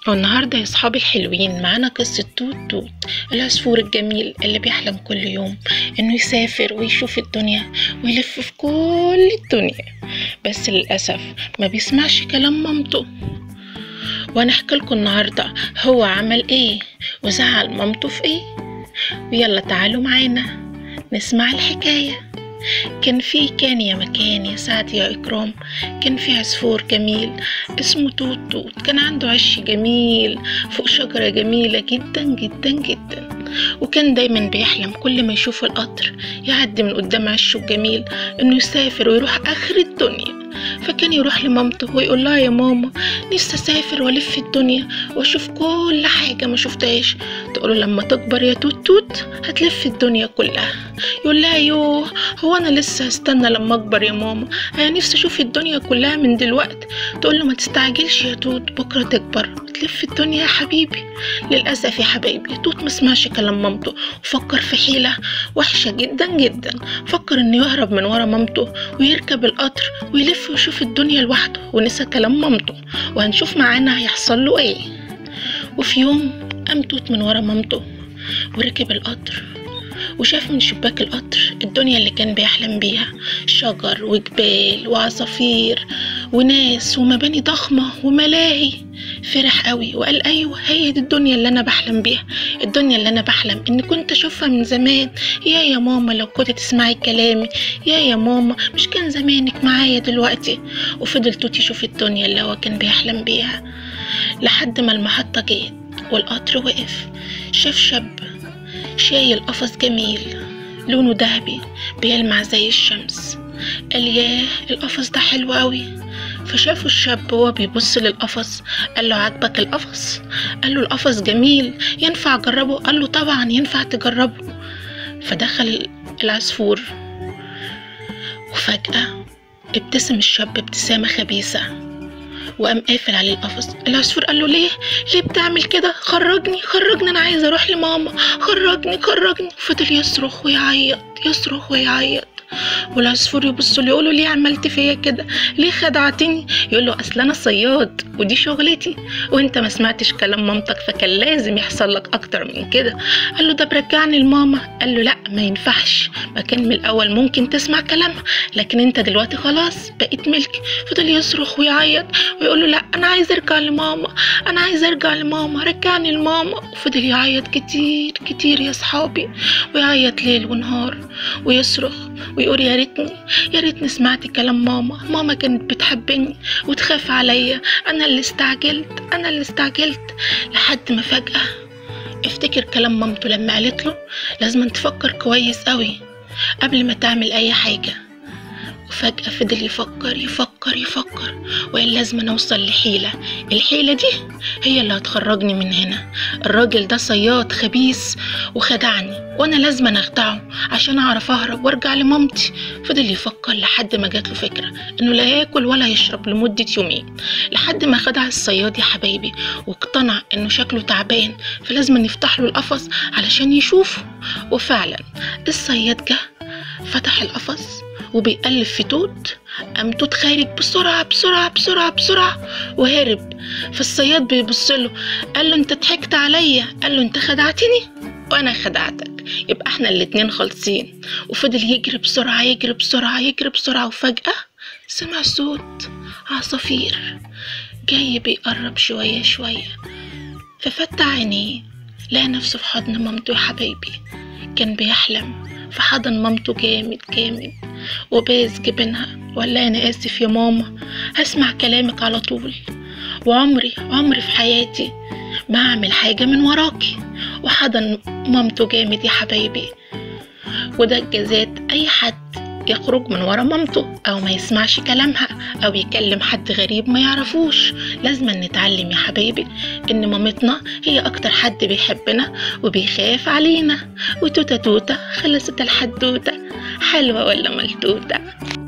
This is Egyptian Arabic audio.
والنهاردة يا صحابي الحلوين معانا قصة توت توت العصفور الجميل اللي بيحلم كل يوم انه يسافر ويشوف الدنيا ويلف في كل الدنيا بس للأسف ما بيسمعش كلام مامته وانا احكي لكم النهاردة هو عمل ايه وزعل مامته في ايه ويلا تعالوا معانا نسمع الحكايه كان في كان يا مكان يا سعد يا إكرام كان في عصفور جميل اسمه توت توت كان عنده عش جميل فوق شجرة جميلة جدا جدا جدا وكان دايما بيحلم كل ما يشوف القطر يعدي من قدام عشه الجميل انه يسافر ويروح اخر الدنيا فكان يروح لمامته ويقول لها يا ماما نفسي اسافر والف الدنيا واشوف كل حاجه ما شفتهاش تقوله لما تكبر يا توت توت هتلف الدنيا كلها يقول لها يوه هو انا لسه هستنى لما اكبر يا ماما انا نفسي اشوف الدنيا كلها من دلوقتي تقول له ما تستعجلش يا توت بكره تكبر تلف الدنيا يا حبيبي للاسف يا حبايبي توت ما سمعش كلام مامته وفكر في حيله وحشه جدا جدا فكر انه يهرب من ورا مامته ويركب القطر ويلف ويشوف الدنيا لوحده ونسى كلام مامته وهنشوف معانا هيحصل له ايه وفي يوم قام توت من ورا مامته وركب القطر وشاف من شباك القطر الدنيا اللي كان بيحلم بيها شجر وجبال وعصافير وناس ومباني ضخمة وملاهي فرح قوي وقال ايوه هي دي الدنيا اللي انا بحلم بيها الدنيا اللي انا بحلم ان كنت اشوفها من زمان يا يا ماما لو كنت تسمعي كلامي يا يا ماما مش كان زمانك معايا دلوقتي وفضل توت يشوف الدنيا اللي هو كان بيحلم بيها لحد ما المحطة جت والقطر وقف شاف شاب شايل قفص جميل لونه ذهبي بيلمع زي الشمس قال ياه القفص ده حلو قوي فشافه الشاب وهو بيبص للقفص قال له عاجبك القفص قال له القفص جميل ينفع اجربه قال له طبعا ينفع تجربه فدخل العصفور وفجأة ابتسم الشاب ابتسامة خبيثة وقام قافل عليه القفص العصفور قال له ليه ليه بتعمل كده خرجني خرجني انا عايزه اروح لماما خرجني خرجني فضل يصرخ ويعيط يصرخ ويعيط والعصفور يبص له يقول له ليه عملت فيا كده ليه خدعتني يقول له اصل انا صياد ودي شغلتي وانت ما سمعتش كلام مامتك فكان لازم يحصل لك اكتر من كده قال له ده برجعني لماما قال له لا ما ينفعش ما كان من الاول ممكن تسمع كلامها لكن انت دلوقتي خلاص بقيت ملكي فضل يصرخ ويعيط ويقول له لا انا عايز ارجع لماما انا عايز ارجع لماما رجعني لماما وفضل يعيط كتير كتير يا صحابي ويعيط ليل ونهار ويصرخ ويقول يا ريتني يا ريتني سمعت كلام ماما ماما كانت بتحبني وتخاف عليا انا اللي استعجلت انا اللي استعجلت لحد ما فجأة افتكر كلام مامته لما قالت له لازم تفكر كويس قوي قبل ما تعمل اي حاجة وفجأة فضل يفكر يفكر يفكر وقال لازم أنا أوصل لحيلة الحيلة دي هي اللي هتخرجني من هنا الراجل ده صياد خبيث وخدعني وأنا لازم أنا أخدعه عشان أعرف أهرب وأرجع لمامتي فضل يفكر لحد ما جات له فكرة إنه لا ياكل ولا يشرب لمدة يومين لحد ما خدع الصياد يا حبايبي واقتنع إنه شكله تعبان فلازم نفتح له القفص علشان يشوفه وفعلا الصياد جه فتح القفص وبيقلب في توت قام توت خارج بسرعة بسرعة بسرعة بسرعة وهرب فالصياد بيبص له قال له انت ضحكت عليا قال له انت خدعتني وانا خدعتك يبقى احنا الاتنين خالصين وفضل يجري بسرعة يجري بسرعة يجري بسرعة وفجأة سمع صوت عصافير جاي بيقرب شوية شوية ففتح عينيه لقى نفسه في حضن مامته يا حبايبي كان بيحلم في حضن مامته جامد جامد وباس جبينها وقال لها انا اسف يا ماما هسمع كلامك على طول وعمري عمري في حياتي ما اعمل حاجة من وراكي وحضن مامته جامد يا حبايبي وده الجزات اي حد يخرج من ورا مامته او ما يسمعش كلامها او يكلم حد غريب ما يعرفوش لازم نتعلم يا حبايبي ان مامتنا هي اكتر حد بيحبنا وبيخاف علينا وتوتة توتة خلصت الحدوتة حلوة ولا ملتوتة